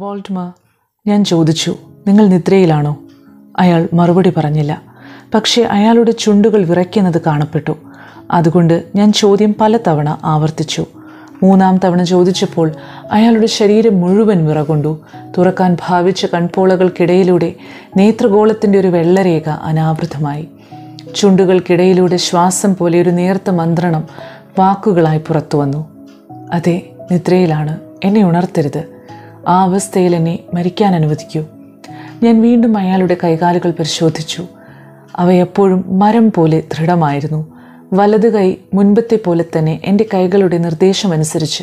വോൾട്ട്മ ഞാൻ ചോദിച്ചു നിങ്ങൾ നിദ്രയിലാണോ അയാൾ മറുപടി പറഞ്ഞില്ല പക്ഷേ അയാളുടെ ചുണ്ടുകൾ വിറയ്ക്കുന്നത് കാണപ്പെട്ടു അതുകൊണ്ട് ഞാൻ ചോദ്യം പലതവണ ആവർത്തിച്ചു മൂന്നാം തവണ ചോദിച്ചപ്പോൾ അയാളുടെ ശരീരം മുഴുവൻ വിറകൊണ്ടു തുറക്കാൻ ഭാവിച്ച കൺപോളകൾക്കിടയിലൂടെ നേത്രഗോളത്തിൻ്റെ ഒരു വെള്ളരേഖ അനാവൃതമായി ചുണ്ടുകൾക്കിടയിലൂടെ ശ്വാസം പോലെ ഒരു നേർത്ത മന്ത്രണം വാക്കുകളായി പുറത്തു വന്നു അതെ നിദ്രയിലാണ് എന്നെ ഉണർത്തരുത് ആ അവസ്ഥയിൽ എന്നെ മരിക്കാൻ അനുവദിക്കൂ ഞാൻ വീണ്ടും അയാളുടെ കൈകാലുകൾ പരിശോധിച്ചു അവ എപ്പോഴും മരം പോലെ ദൃഢമായിരുന്നു വലത് കൈ മുൻപത്തെ പോലെ തന്നെ എൻ്റെ കൈകളുടെ നിർദ്ദേശമനുസരിച്ച്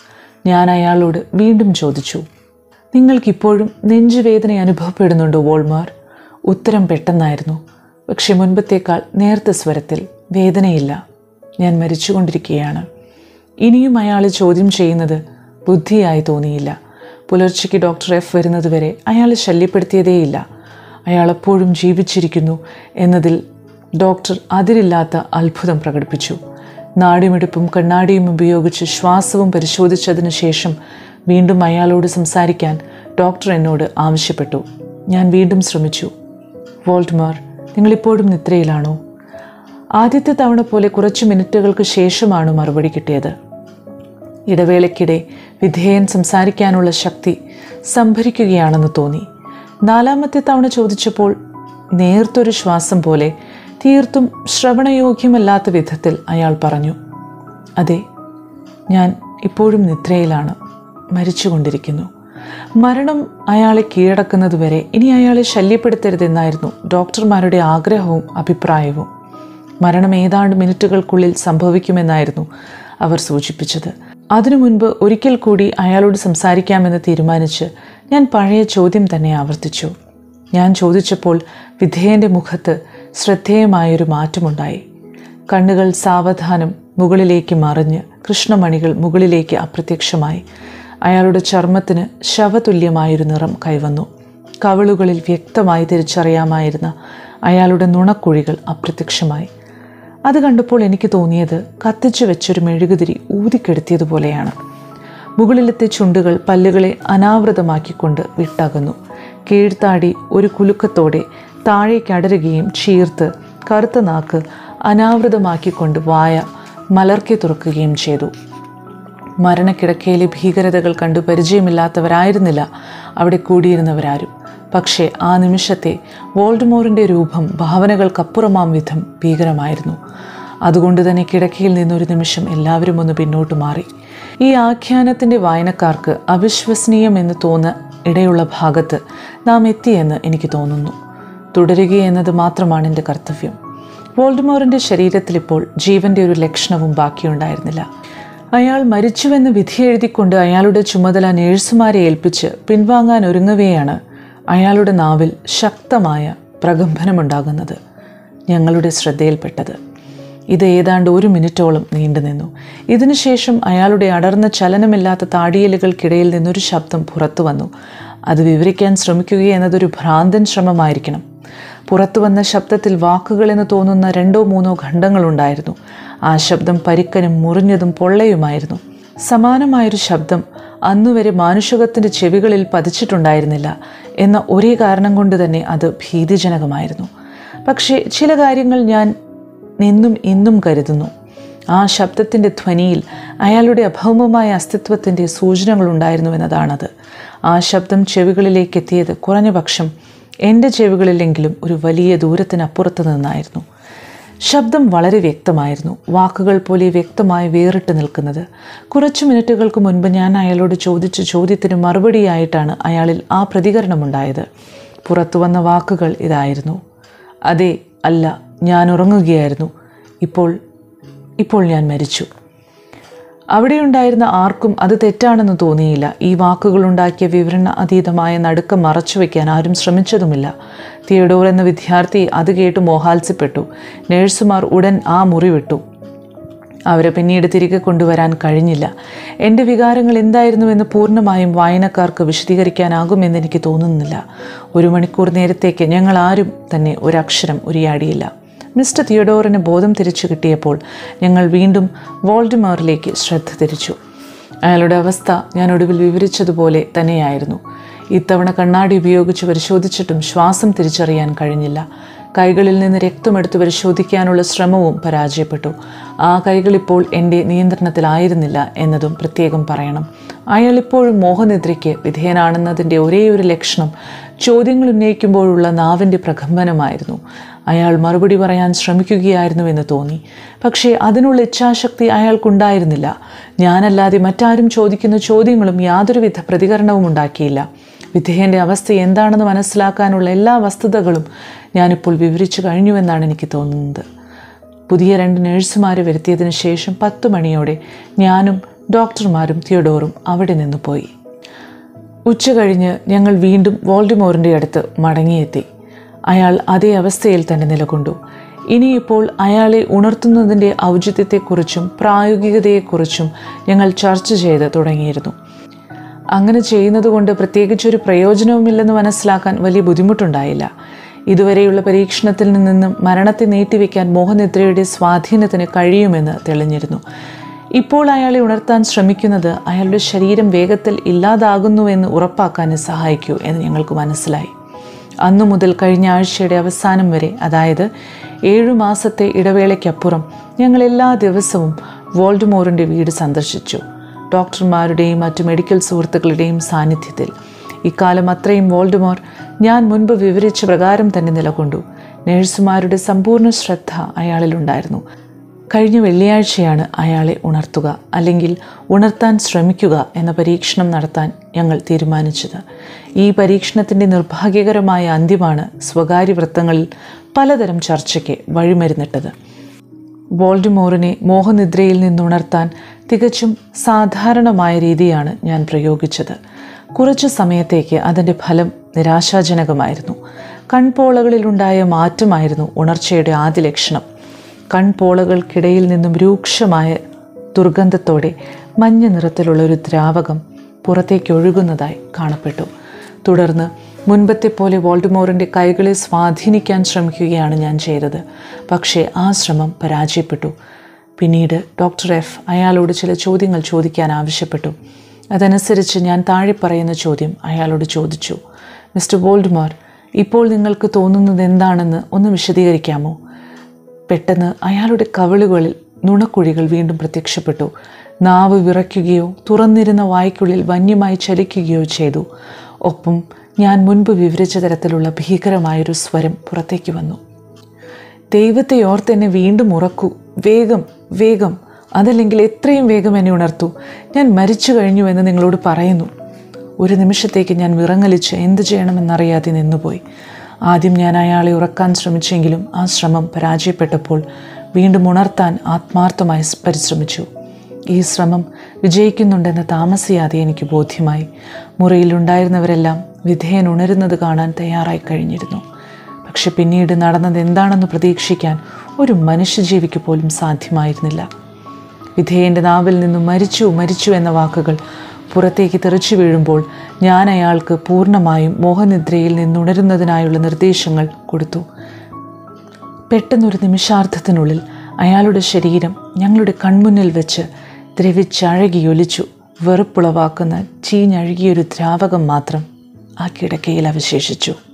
ഞാൻ അയാളോട് വീണ്ടും ചോദിച്ചു നിങ്ങൾക്കിപ്പോഴും നെഞ്ചുവേദന അനുഭവപ്പെടുന്നുണ്ടോ വോൾമാർ ഉത്തരം പെട്ടെന്നായിരുന്നു പക്ഷെ മുൻപത്തേക്കാൾ നേർത്ത സ്വരത്തിൽ വേദനയില്ല ഞാൻ മരിച്ചുകൊണ്ടിരിക്കുകയാണ് ഇനിയും അയാളെ ചോദ്യം ചെയ്യുന്നത് ബുദ്ധിയായി തോന്നിയില്ല പുലർച്ചയ്ക്ക് ഡോക്ടർ എഫ് വരുന്നതുവരെ അയാളെ ശല്യപ്പെടുത്തിയതേയില്ല അയാൾ എപ്പോഴും ജീവിച്ചിരിക്കുന്നു എന്നതിൽ ഡോക്ടർ അതിരില്ലാത്ത അത്ഭുതം പ്രകടിപ്പിച്ചു നാടിമിടിപ്പും കണ്ണാടിയും ഉപയോഗിച്ച് ശ്വാസവും പരിശോധിച്ചതിന് ശേഷം വീണ്ടും അയാളോട് സംസാരിക്കാൻ ഡോക്ടർ എന്നോട് ആവശ്യപ്പെട്ടു ഞാൻ വീണ്ടും ശ്രമിച്ചു വോൾട്ട്മാർ നിങ്ങളിപ്പോഴും നിദ്രയിലാണോ ആദ്യത്തെ തവണ പോലെ കുറച്ച് മിനിറ്റുകൾക്ക് ശേഷമാണ് മറുപടി കിട്ടിയത് ഇടവേളയ്ക്കിടെ വിധേയൻ സംസാരിക്കാനുള്ള ശക്തി സംഭരിക്കുകയാണെന്ന് തോന്നി നാലാമത്തെ തവണ ചോദിച്ചപ്പോൾ നേർത്തൊരു ശ്വാസം പോലെ തീർത്തും ശ്രവണയോഗ്യമല്ലാത്ത വിധത്തിൽ അയാൾ പറഞ്ഞു അതെ ഞാൻ ഇപ്പോഴും നിദ്രയിലാണ് മരിച്ചുകൊണ്ടിരിക്കുന്നു മരണം അയാളെ കീഴടക്കുന്നതുവരെ ഇനി അയാളെ ശല്യപ്പെടുത്തരുതെന്നായിരുന്നു ഡോക്ടർമാരുടെ ആഗ്രഹവും അഭിപ്രായവും മരണം ഏതാണ്ട് മിനിറ്റുകൾക്കുള്ളിൽ സംഭവിക്കുമെന്നായിരുന്നു അവർ സൂചിപ്പിച്ചത് അതിനു മുൻപ് ഒരിക്കൽ കൂടി അയാളോട് സംസാരിക്കാമെന്ന് തീരുമാനിച്ച് ഞാൻ പഴയ ചോദ്യം തന്നെ ആവർത്തിച്ചു ഞാൻ ചോദിച്ചപ്പോൾ വിധേയൻ്റെ മുഖത്ത് ശ്രദ്ധേയമായൊരു മാറ്റമുണ്ടായി കണ്ണുകൾ സാവധാനം മുകളിലേക്ക് മറിഞ്ഞ് കൃഷ്ണമണികൾ മുകളിലേക്ക് അപ്രത്യക്ഷമായി അയാളുടെ ചർമ്മത്തിന് ശവതുല്യമായൊരു നിറം കൈവന്നു കവിളുകളിൽ വ്യക്തമായി തിരിച്ചറിയാമായിരുന്ന അയാളുടെ നുണക്കുഴികൾ അപ്രത്യക്ഷമായി അത് കണ്ടപ്പോൾ എനിക്ക് തോന്നിയത് കത്തിച്ചു വെച്ചൊരു മെഴുകുതിരി ഊതിക്കെടുത്തിയതുപോലെയാണ് മുകളിലത്തെ ചുണ്ടുകൾ പല്ലുകളെ അനാവൃതമാക്കിക്കൊണ്ട് വിട്ടകന്നു കീഴ്ത്താടി ഒരു കുലുക്കത്തോടെ താഴേക്ക് അടരുകയും ചീർത്ത് കറുത്ത നാക്ക് അനാവൃതമാക്കിക്കൊണ്ട് വായ മലർക്കെ തുറക്കുകയും ചെയ്തു മരണക്കിടക്കയിലെ ഭീകരതകൾ കണ്ടു പരിചയമില്ലാത്തവരായിരുന്നില്ല അവിടെ കൂടിയിരുന്നവരാരും പക്ഷേ ആ നിമിഷത്തെ വോൾഡ്മോറിൻ്റെ രൂപം ഭാവനകൾക്കപ്പുറമാം വിധം ഭീകരമായിരുന്നു അതുകൊണ്ട് തന്നെ കിടക്കയിൽ നിന്നൊരു നിമിഷം എല്ലാവരും ഒന്ന് പിന്നോട്ട് മാറി ഈ ആഖ്യാനത്തിൻ്റെ വായനക്കാർക്ക് അവിശ്വസനീയമെന്ന് തോന്ന ഇടയുള്ള ഭാഗത്ത് നാം എത്തിയെന്ന് എനിക്ക് തോന്നുന്നു തുടരുകയെന്നത് മാത്രമാണ് എൻ്റെ കർത്തവ്യം വോൾഡ്മോറിൻ്റെ ശരീരത്തിൽ ഇപ്പോൾ ജീവൻ്റെ ഒരു ലക്ഷണവും ബാക്കിയുണ്ടായിരുന്നില്ല അയാൾ മരിച്ചുവെന്ന് വിധിയെഴുതിക്കൊണ്ട് അയാളുടെ ചുമതല നേഴ്സുമാരെ ഏൽപ്പിച്ച് പിൻവാങ്ങാൻ ഒരുങ്ങവെയാണ് അയാളുടെ നാവിൽ ശക്തമായ പ്രകമ്പനമുണ്ടാകുന്നത് ഞങ്ങളുടെ ശ്രദ്ധയിൽപ്പെട്ടത് ഇത് ഏതാണ്ട് ഒരു മിനിറ്റോളം നീണ്ടുനിന്നു ഇതിനുശേഷം അയാളുടെ അടർന്ന ചലനമില്ലാത്ത താടിയലുകൾക്കിടയിൽ നിന്നൊരു ശബ്ദം പുറത്തു വന്നു അത് വിവരിക്കാൻ ശ്രമിക്കുക എന്നതൊരു ഭ്രാന്തൻ ശ്രമമായിരിക്കണം പുറത്തു വന്ന ശബ്ദത്തിൽ വാക്കുകളെന്ന് തോന്നുന്ന രണ്ടോ മൂന്നോ ഖണ്ഡങ്ങളുണ്ടായിരുന്നു ആ ശബ്ദം പരിക്കനും മുറിഞ്ഞതും പൊള്ളയുമായിരുന്നു സമാനമായൊരു ശബ്ദം അന്നുവരെ മാനുഷകത്തിൻ്റെ ചെവികളിൽ പതിച്ചിട്ടുണ്ടായിരുന്നില്ല എന്ന ഒരേ കാരണം കൊണ്ട് തന്നെ അത് ഭീതിജനകമായിരുന്നു പക്ഷേ ചില കാര്യങ്ങൾ ഞാൻ എന്നും ഇന്നും കരുതുന്നു ആ ശബ്ദത്തിൻ്റെ ധ്വനിയിൽ അയാളുടെ അഭൗമമായ അസ്തിത്വത്തിൻ്റെ സൂചനകളുണ്ടായിരുന്നുവെന്നതാണത് ആ ശബ്ദം ചെവികളിലേക്ക് എത്തിയത് കുറഞ്ഞ പക്ഷം എൻ്റെ ചെവികളിലെങ്കിലും ഒരു വലിയ ദൂരത്തിനപ്പുറത്ത് നിന്നായിരുന്നു ശബ്ദം വളരെ വ്യക്തമായിരുന്നു വാക്കുകൾ പോലെ വ്യക്തമായി വേറിട്ട് നിൽക്കുന്നത് കുറച്ചു മിനിറ്റുകൾക്ക് മുൻപ് ഞാൻ അയാളോട് ചോദിച്ച ചോദ്യത്തിന് മറുപടിയായിട്ടാണ് അയാളിൽ ആ പ്രതികരണമുണ്ടായത് പുറത്തു വന്ന വാക്കുകൾ ഇതായിരുന്നു അതെ അല്ല ഞാൻ ഉറങ്ങുകയായിരുന്നു ഇപ്പോൾ ഇപ്പോൾ ഞാൻ മരിച്ചു അവിടെയുണ്ടായിരുന്ന ആർക്കും അത് തെറ്റാണെന്ന് തോന്നിയില്ല ഈ വാക്കുകളുണ്ടാക്കിയ വിവരണ അതീതമായ നടുക്കം മറച്ചുവെക്കാൻ ആരും ശ്രമിച്ചതുമില്ല തിയഡോർ എന്ന വിദ്യാർത്ഥി അത് കേട്ട് മോഹാത്സ്യപ്പെട്ടു നേഴ്സുമാർ ഉടൻ ആ മുറി വിട്ടു അവരെ പിന്നീട് തിരികെ കൊണ്ടുവരാൻ കഴിഞ്ഞില്ല എൻ്റെ വികാരങ്ങൾ എന്തായിരുന്നുവെന്ന് പൂർണ്ണമായും വായനക്കാർക്ക് വിശദീകരിക്കാനാകുമെന്ന് എനിക്ക് തോന്നുന്നില്ല ഒരു മണിക്കൂർ നേരത്തേക്ക് ഞങ്ങൾ ആരും തന്നെ ഒരക്ഷരം ഉരിയാടിയില്ല മിസ്റ്റർ തിയഡോറിന് ബോധം തിരിച്ചു കിട്ടിയപ്പോൾ ഞങ്ങൾ വീണ്ടും വോൾഡിമാറിലേക്ക് ശ്രദ്ധ തിരിച്ചു അയാളുടെ അവസ്ഥ ഞാൻ ഒടുവിൽ വിവരിച്ചതുപോലെ തന്നെയായിരുന്നു ഇത്തവണ കണ്ണാടി ഉപയോഗിച്ച് പരിശോധിച്ചിട്ടും ശ്വാസം തിരിച്ചറിയാൻ കഴിഞ്ഞില്ല കൈകളിൽ നിന്ന് രക്തമെടുത്ത് പരിശോധിക്കാനുള്ള ശ്രമവും പരാജയപ്പെട്ടു ആ കൈകൾ ഇപ്പോൾ എൻ്റെ നിയന്ത്രണത്തിലായിരുന്നില്ല എന്നതും പ്രത്യേകം പറയണം അയാൾ ഇപ്പോഴും മോഹനിദ്രയ്ക്ക് വിധേയനാണെന്നതിൻ്റെ ഒരേ ഒരു ലക്ഷണം ചോദ്യങ്ങൾ ഉന്നയിക്കുമ്പോഴുള്ള നാവിൻ്റെ പ്രകമ്പനമായിരുന്നു അയാൾ മറുപടി പറയാൻ ശ്രമിക്കുകയായിരുന്നുവെന്ന് തോന്നി പക്ഷേ അതിനുള്ള ഇച്ഛാശക്തി അയാൾക്കുണ്ടായിരുന്നില്ല ഞാനല്ലാതെ മറ്റാരും ചോദിക്കുന്ന ചോദ്യങ്ങളും യാതൊരുവിധ പ്രതികരണവും ഉണ്ടാക്കിയില്ല വിധേയൻ്റെ അവസ്ഥ എന്താണെന്ന് മനസ്സിലാക്കാനുള്ള എല്ലാ വസ്തുതകളും ഞാനിപ്പോൾ വിവരിച്ചു കഴിഞ്ഞുവെന്നാണ് എനിക്ക് തോന്നുന്നത് പുതിയ രണ്ട് നഴ്സുമാരെ വരുത്തിയതിന് ശേഷം പത്ത് മണിയോടെ ഞാനും ഡോക്ടർമാരും തിയോഡോറും അവിടെ നിന്ന് പോയി ഉച്ച കഴിഞ്ഞ് ഞങ്ങൾ വീണ്ടും വോൾഡിമോറിൻ്റെ അടുത്ത് മടങ്ങിയെത്തി അയാൾ അതേ അവസ്ഥയിൽ തന്നെ നിലകൊണ്ടു ഇനിയിപ്പോൾ അയാളെ ഉണർത്തുന്നതിൻ്റെ ഔചിത്യത്തെക്കുറിച്ചും പ്രായോഗികതയെക്കുറിച്ചും ഞങ്ങൾ ചർച്ച ചെയ്ത് തുടങ്ങിയിരുന്നു അങ്ങനെ ചെയ്യുന്നതുകൊണ്ട് പ്രത്യേകിച്ചൊരു പ്രയോജനവുമില്ലെന്ന് മനസ്സിലാക്കാൻ വലിയ ബുദ്ധിമുട്ടുണ്ടായില്ല ഇതുവരെയുള്ള പരീക്ഷണത്തിൽ നിന്നും മരണത്തെ നീട്ടിവെക്കാൻ മോഹനിദ്രയുടെ സ്വാധീനത്തിന് കഴിയുമെന്ന് തെളിഞ്ഞിരുന്നു ഇപ്പോൾ അയാളെ ഉണർത്താൻ ശ്രമിക്കുന്നത് അയാളുടെ ശരീരം വേഗത്തിൽ ഇല്ലാതാകുന്നുവെന്ന് ഉറപ്പാക്കാൻ സഹായിക്കൂ എന്ന് ഞങ്ങൾക്ക് മനസ്സിലായി അന്നു മുതൽ കഴിഞ്ഞ ആഴ്ചയുടെ അവസാനം വരെ അതായത് ഏഴു മാസത്തെ ഇടവേളയ്ക്കപ്പുറം ഞങ്ങൾ എല്ലാ ദിവസവും വോൾഡ്മോറിൻ്റെ വീട് സന്ദർശിച്ചു ഡോക്ടർമാരുടെയും മറ്റു മെഡിക്കൽ സുഹൃത്തുക്കളുടെയും സാന്നിധ്യത്തിൽ ഇക്കാലം അത്രയും വോൾഡ്മോർ ഞാൻ മുൻപ് വിവരിച്ച പ്രകാരം തന്നെ നിലകൊണ്ടു നഴ്സുമാരുടെ സമ്പൂർണ്ണ ശ്രദ്ധ അയാളിലുണ്ടായിരുന്നു കഴിഞ്ഞ വെള്ളിയാഴ്ചയാണ് അയാളെ ഉണർത്തുക അല്ലെങ്കിൽ ഉണർത്താൻ ശ്രമിക്കുക എന്ന പരീക്ഷണം നടത്താൻ ഞങ്ങൾ തീരുമാനിച്ചത് ഈ പരീക്ഷണത്തിൻ്റെ നിർഭാഗ്യകരമായ അന്ത്യമാണ് സ്വകാര്യ വൃത്തങ്ങളിൽ പലതരം ചർച്ചയ്ക്ക് വഴിമരുന്നിട്ടത് വോൾഡിമോറിനെ മോഹനിദ്രയിൽ നിന്നുണർത്താൻ തികച്ചും സാധാരണമായ രീതിയാണ് ഞാൻ പ്രയോഗിച്ചത് കുറച്ചു സമയത്തേക്ക് അതിൻ്റെ ഫലം നിരാശാജനകമായിരുന്നു കൺപോളകളിലുണ്ടായ മാറ്റമായിരുന്നു ഉണർച്ചയുടെ ആദ്യ ലക്ഷണം കൺപോളകൾക്കിടയിൽ നിന്നും രൂക്ഷമായ ദുർഗന്ധത്തോടെ മഞ്ഞ നിറത്തിലുള്ള ഒരു ദ്രാവകം പുറത്തേക്ക് ഒഴുകുന്നതായി കാണപ്പെട്ടു തുടർന്ന് മുൻപത്തെ പോലെ വോൾഡുമോറിൻ്റെ കൈകളെ സ്വാധീനിക്കാൻ ശ്രമിക്കുകയാണ് ഞാൻ ചെയ്തത് പക്ഷേ ആ ശ്രമം പരാജയപ്പെട്ടു പിന്നീട് ഡോക്ടർ എഫ് അയാളോട് ചില ചോദ്യങ്ങൾ ചോദിക്കാൻ ആവശ്യപ്പെട്ടു അതനുസരിച്ച് ഞാൻ താഴെ പറയുന്ന ചോദ്യം അയാളോട് ചോദിച്ചു മിസ്റ്റർ വോൾഡ്മോർ ഇപ്പോൾ നിങ്ങൾക്ക് തോന്നുന്നത് എന്താണെന്ന് ഒന്ന് വിശദീകരിക്കാമോ പെട്ടെന്ന് അയാളുടെ കവിളുകളിൽ നുണക്കുഴികൾ വീണ്ടും പ്രത്യക്ഷപ്പെട്ടു നാവ് വിറയ്ക്കുകയോ തുറന്നിരുന്ന വായ്ക്കുള്ളിൽ വന്യമായി ചലിക്കുകയോ ചെയ്തു ഒപ്പം ഞാൻ മുൻപ് വിവരിച്ച തരത്തിലുള്ള ഭീകരമായൊരു സ്വരം പുറത്തേക്ക് വന്നു ദൈവത്തെ ഓർത്ത് എന്നെ വീണ്ടും ഉറക്കൂ വേഗം വേഗം അതല്ലെങ്കിൽ എത്രയും വേഗം എന്നെ ഉണർത്തു ഞാൻ മരിച്ചു കഴിഞ്ഞുവെന്ന് നിങ്ങളോട് പറയുന്നു ഒരു നിമിഷത്തേക്ക് ഞാൻ വിറങ്ങലിച്ച് എന്ത് ചെയ്യണമെന്നറിയാതെ നിന്നുപോയി ആദ്യം ഞാൻ അയാളെ ഉറക്കാൻ ശ്രമിച്ചെങ്കിലും ആ ശ്രമം പരാജയപ്പെട്ടപ്പോൾ വീണ്ടും ഉണർത്താൻ ആത്മാർത്ഥമായി പരിശ്രമിച്ചു ഈ ശ്രമം വിജയിക്കുന്നുണ്ടെന്ന് താമസിയാതെ എനിക്ക് ബോധ്യമായി മുറിയിലുണ്ടായിരുന്നവരെല്ലാം വിധേയൻ ഉണരുന്നത് കാണാൻ തയ്യാറായി കഴിഞ്ഞിരുന്നു പക്ഷെ പിന്നീട് നടന്നത് എന്താണെന്ന് പ്രതീക്ഷിക്കാൻ ഒരു മനുഷ്യജീവിക്ക് പോലും സാധ്യമായിരുന്നില്ല വിധേയൻ്റെ നാവിൽ നിന്നും മരിച്ചു മരിച്ചു എന്ന വാക്കുകൾ പുറത്തേക്ക് തെറിച്ചു വീഴുമ്പോൾ ഞാൻ അയാൾക്ക് പൂർണ്ണമായും മോഹനിദ്രയിൽ നിന്നുണരുന്നതിനായുള്ള നിർദ്ദേശങ്ങൾ കൊടുത്തു പെട്ടെന്നൊരു നിമിഷാർത്ഥത്തിനുള്ളിൽ അയാളുടെ ശരീരം ഞങ്ങളുടെ കൺമുന്നിൽ വെച്ച് ദ്രവിച്ചഴകിയൊലിച്ചു വെറുപ്പുളവാക്കുന്ന ചീഞ്ഞഴുകിയൊരു ദ്രാവകം മാത്രം ആ കിടക്കയിൽ അവശേഷിച്ചു